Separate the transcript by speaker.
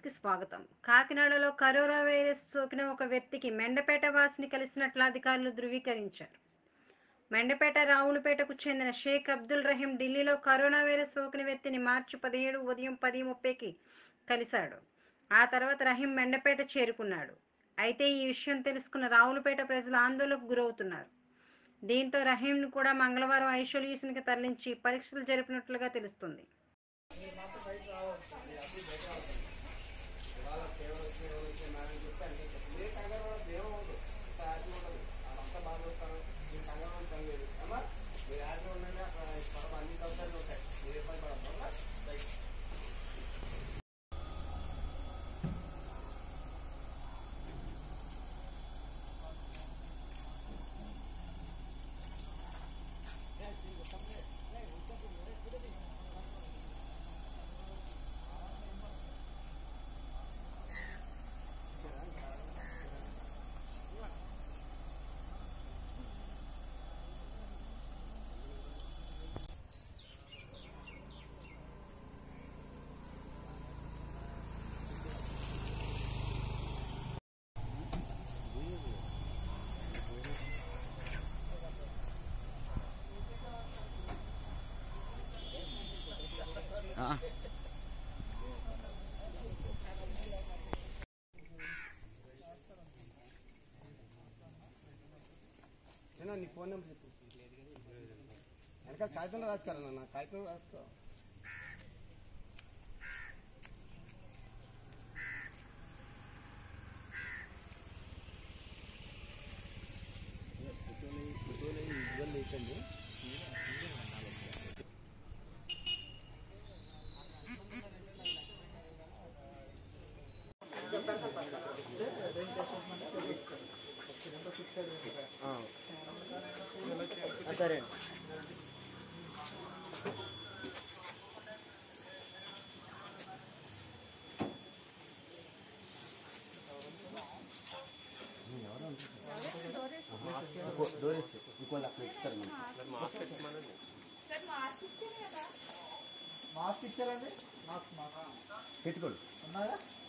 Speaker 1: కి స్వాగతం కాకినాడలో కరోనా వైరస్ సోకిన ఒక వ్యక్తికి మెండపేట వాసిని కలిసినట్లు అధికారులు ధృవీకరించారు మెండపేట రావులపేటకు చెందిన షేక్ అబ్దుల్ రహీం ఢిల్లీలో కరోనా వైరస్ సోకిన వ్యక్తిని మార్చి పదిహేడు ఉదయం పది ముప్పైకి కలిశాడు ఆ తర్వాత రహీం మెండపేట చేరుకున్నాడు అయితే ఈ విషయం తెలుసుకున్న రావులపేట ప్రజలు ఆందోళనకు గురవుతున్నారు దీంతో రహీంను కూడా మంగళవారం ఐసోలేషన్కి తరలించి పరీక్షలు జరిపినట్లుగా తెలుస్తుంది
Speaker 2: చిన్న నీ ఫోన్ నెంబర్ చెప్పు వెనకాల కాగితంలో రాసుకోరా నాన్న కాగితంలో రాసుకో ఇబ్బంది అవుతుంది సరే డోరేసి ఇంకోళ్ళు అక్కడ ఇస్తారు
Speaker 3: మాస్క్ ఇచ్చారండి మాస్క్ మాస్క్
Speaker 2: పెట్టుకోండి
Speaker 3: ఉన్నారా